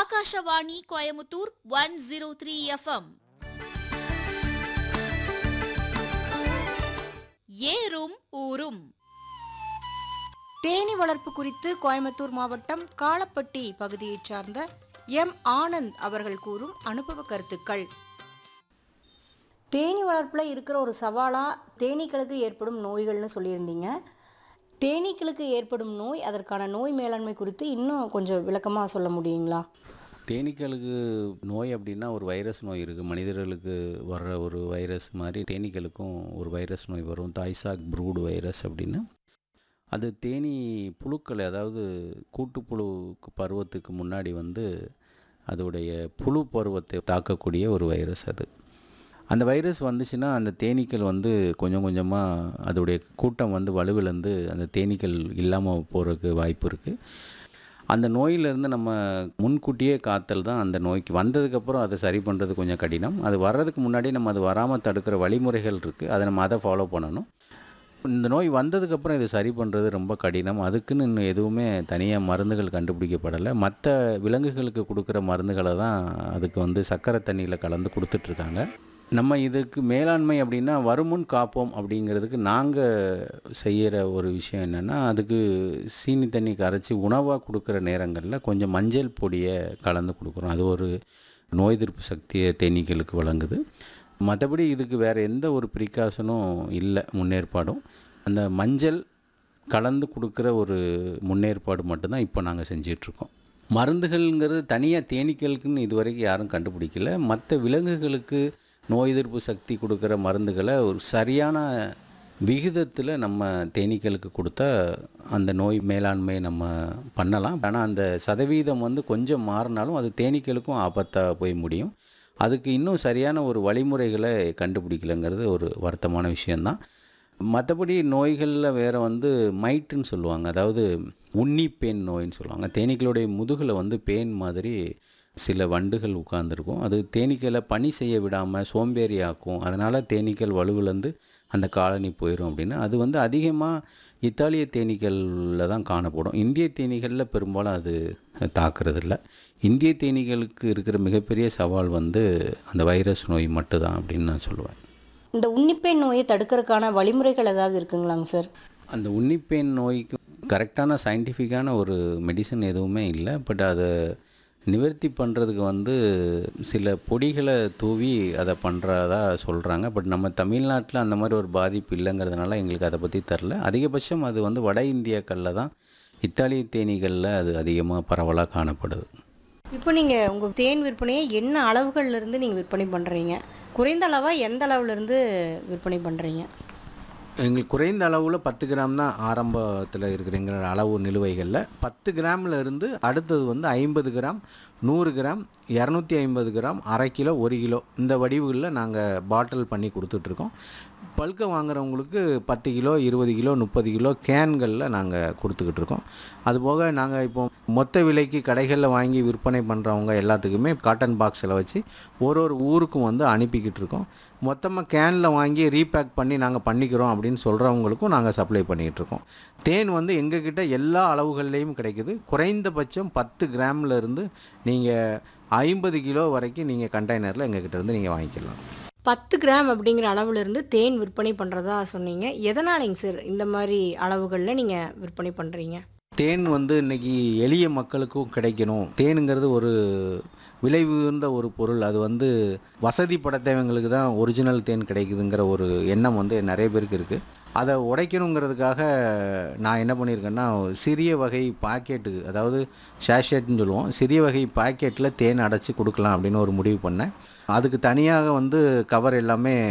Akashvani Coimbatore one zero three FM ஏறும் ஊரும் தேனி வளர்ப்பு குறித்து கோயம்புத்தூர் மாவட்டம் காளப்பட்டி பகுதியைச் சார்ந்த எம் ஆனந்த் அவர்கள் கூறும் அனுபவ கருத்துக்கள் தேனி வளர்ப்பில் இருக்கிற ஒரு சவாலாக தேனீக்களுக்கு ஏற்படும் நோய்கள்னு சொல்லியிருந்தீங்க தேனீக்களுக்கு ஏற்படும் நோய் அதற்கான நோய் மேலாண்மை குறித்து இன்னும் கொஞ்சம் விளக்கமாக சொல்ல முடியுங்களா தேனீக்களுக்கு நோய் அப்படின்னா ஒரு வைரஸ் நோய் இருக்குது மனிதர்களுக்கு வர்ற ஒரு வைரஸ் மாதிரி தேனீக்களுக்கும் ஒரு வைரஸ் நோய் வரும் தாய்சாக் ப்ரூடு வைரஸ் அப்படின்னு அது தேனீ புழுக்களை அதாவது கூட்டுப்புழு பருவத்துக்கு முன்னாடி வந்து அதோடைய புழு பருவத்தை தாக்கக்கூடிய ஒரு வைரஸ் அது அந்த வைரஸ் வந்துச்சுன்னா அந்த தேனீக்கள் வந்து கொஞ்சம் கொஞ்சமாக அதோடைய கூட்டம் வந்து வலுவிழந்து அந்த தேனீக்கள் இல்லாமல் போகிறதுக்கு வாய்ப்பு இருக்குது அந்த நோயிலிருந்து நம்ம முன்கூட்டியே காத்தல் தான் அந்த நோய்க்கு வந்ததுக்கப்புறம் அதை சரி பண்ணுறது கொஞ்சம் கடினம் அது வர்றதுக்கு முன்னாடி நம்ம அது வராமல் தடுக்கிற வழிமுறைகள் இருக்குது அதை நம்ம அதை ஃபாலோ பண்ணணும் இந்த நோய் வந்ததுக்கப்புறம் இது சரி பண்ணுறது ரொம்ப கடினம் அதுக்குன்னு இன்னும் எதுவுமே தனியாக மருந்துகள் கண்டுபிடிக்கப்படலை மற்ற விலங்குகளுக்கு கொடுக்குற மருந்துகளை தான் அதுக்கு வந்து சர்க்கரை தண்ணியில் கலந்து கொடுத்துட்ருக்காங்க நம்ம இதுக்கு மேலாண்மை அப்படின்னா வருமுன் காப்போம் அப்படிங்கிறதுக்கு நாங்கள் செய்கிற ஒரு விஷயம் என்னென்னா அதுக்கு சீனி தண்ணி கரைச்சி உணவாக கொடுக்குற நேரங்களில் கொஞ்சம் மஞ்சள் பொடியை கலந்து கொடுக்குறோம் அது ஒரு நோய் எதிர்ப்பு சக்தியை தேனீக்களுக்கு வழங்குது மற்றபடி இதுக்கு வேறு எந்த ஒரு ப்ரிகாஷனும் இல்லை முன்னேற்பாடும் அந்த மஞ்சள் கலந்து கொடுக்குற ஒரு முன்னேற்பாடு மட்டும்தான் இப்போ நாங்கள் செஞ்சிட்ருக்கோம் மருந்துகள்ங்கிறது தனியாக தேனீக்களுக்குன்னு இது வரைக்கும் யாரும் கண்டுபிடிக்கல மற்ற விலங்குகளுக்கு நோய் எதிர்ப்பு சக்தி கொடுக்குற மருந்துகளை ஒரு சரியான விகிதத்தில் நம்ம தேனீக்களுக்கு கொடுத்தா அந்த நோய் மேலாண்மை நம்ம பண்ணலாம் ஆனால் அந்த சதவீதம் வந்து கொஞ்சம் மாறினாலும் அது தேனீக்களுக்கும் ஆபத்தாக போய் முடியும் அதுக்கு இன்னும் சரியான ஒரு வழிமுறைகளை கண்டுபிடிக்கலைங்கிறது ஒரு வருத்தமான விஷயந்தான் மற்றபடி நோய்களில் வேறு வந்து மைட்டுன்னு சொல்லுவாங்க அதாவது உன்னி பேன் நோயின்னு சொல்லுவாங்க தேனீக்களுடைய முதுகில் வந்து பேன் மாதிரி சில வண்டுகள் உட்கார்ந்துருக்கும் அது தேனீக்களை பனி செய்ய விடாமல் சோம்பேறி ஆக்கும் அதனால் தேனீக்கள் வலுவிழந்து அந்த காலனி போயிடும் அப்படின்னு அது வந்து அதிகமாக இத்தாலிய தேனீக்களில் தான் காணப்படும் இந்திய தேனீகளில் பெரும்பாலும் அது தாக்குறதில்ல இந்திய தேனீகளுக்கு இருக்கிற மிகப்பெரிய சவால் வந்து அந்த வைரஸ் நோய் மட்டும்தான் அப்படின்னு நான் சொல்லுவேன் இந்த உன்னிப்பெண் நோயை தடுக்கிறதுக்கான வழிமுறைகள் ஏதாவது இருக்குங்களாங்க சார் அந்த உன்னிப்பேன் நோய்க்கு கரெக்டான சயின்டிஃபிக்கான ஒரு மெடிசன் எதுவுமே இல்லை பட் அதை நிவர்த்தி பண்ணுறதுக்கு வந்து சில பொடிகளை தூவி அதை பண்ணுறதா சொல்கிறாங்க பட் நம்ம தமிழ்நாட்டில் அந்த மாதிரி ஒரு பாதிப்பு இல்லைங்கிறதுனால எங்களுக்கு அதை பற்றி தெரில அதிகபட்சம் அது வந்து வட இந்தியாக்களில் தான் இத்தாலிய தேனீகளில் அது அதிகமாக பரவலாக காணப்படுது இப்போ நீங்கள் உங்கள் தேன் விற்பனையை என்ன அளவுகள்ல இருந்து நீங்கள் விற்பனை பண்ணுறீங்க குறைந்த அளவா எந்த அளவுலேருந்து விற்பனை பண்ணுறீங்க எங்களுக்கு குறைந்த அளவில் பத்து கிராம் தான் ஆரம்பத்தில் இருக்கிற எங்களோட அளவு நிலுவைகளில் பத்து கிராமில் இருந்து அடுத்தது வந்து ஐம்பது கிராம் நூறு கிராம் இரநூத்தி ஐம்பது கிராம் அரை கிலோ ஒரு கிலோ இந்த வடிவுகளில் நாங்கள் பாட்டில் பண்ணி கொடுத்துட்ருக்கோம் பல்கை வாங்குறவங்களுக்கு பத்து கிலோ இருபது கிலோ முப்பது கிலோ கேன்களில் நாங்கள் கொடுத்துக்கிட்டு இருக்கோம் அதுபோக நாங்கள் இப்போ மொத்த விலைக்கு கடைகளில் வாங்கி விற்பனை பண்ணுறவங்க எல்லாத்துக்குமே காட்டன் பாக்ஸில் வச்சு ஒரு ஒரு ஊருக்கும் வந்து அனுப்பிக்கிட்டு இருக்கோம் மொத்தமாக கேனில் வாங்கி ரீபேக் பண்ணி நாங்கள் பண்ணிக்கிறோம் அப்படின்னு சொல்கிறவங்களுக்கும் நாங்கள் சப்ளை பண்ணிக்கிட்டு இருக்கோம் தேன் வந்து எங்ககிட்ட எல்லா அளவுகள்லேயும் கிடைக்குது குறைந்தபட்சம் பத்து கிராமில் இருந்து நீங்கள் ஐம்பது கிலோ வரைக்கும் நீங்கள் கண்டெய்னரில் எங்ககிட்ட இருந்து நீங்கள் வாங்கிக்கலாம் பத்து கிராம் அப்படிங்கிற அளவுல இருந்து தேன் விற்பனை பண்ணுறதா சொன்னீங்க எதனாலங்க சார் இந்த மாதிரி அளவுகளில் நீங்கள் விற்பனை பண்ணுறீங்க தேன் வந்து இன்னைக்கு எளிய மக்களுக்கும் கிடைக்கணும் தேனுங்கிறது ஒரு விலை உயர்ந்த ஒரு பொருள் அது வந்து வசதி படைத்தவங்களுக்கு தான் ஒரிஜினல் தேன் கிடைக்குதுங்கிற ஒரு எண்ணம் வந்து நிறைய பேருக்கு இருக்குது அதை உடைக்கணுங்கிறதுக்காக நான் என்ன பண்ணியிருக்கேன்னா சிறிய வகை பாக்கெட்டு அதாவது ஷேஷேட்னு சொல்லுவோம் சிறிய வகை பாக்கெட்டில் தேன் அடைச்சி கொடுக்கலாம் அப்படின்னு ஒரு முடிவு பண்ணேன் அதுக்கு தனியாக வந்து கவர் எல்லாமே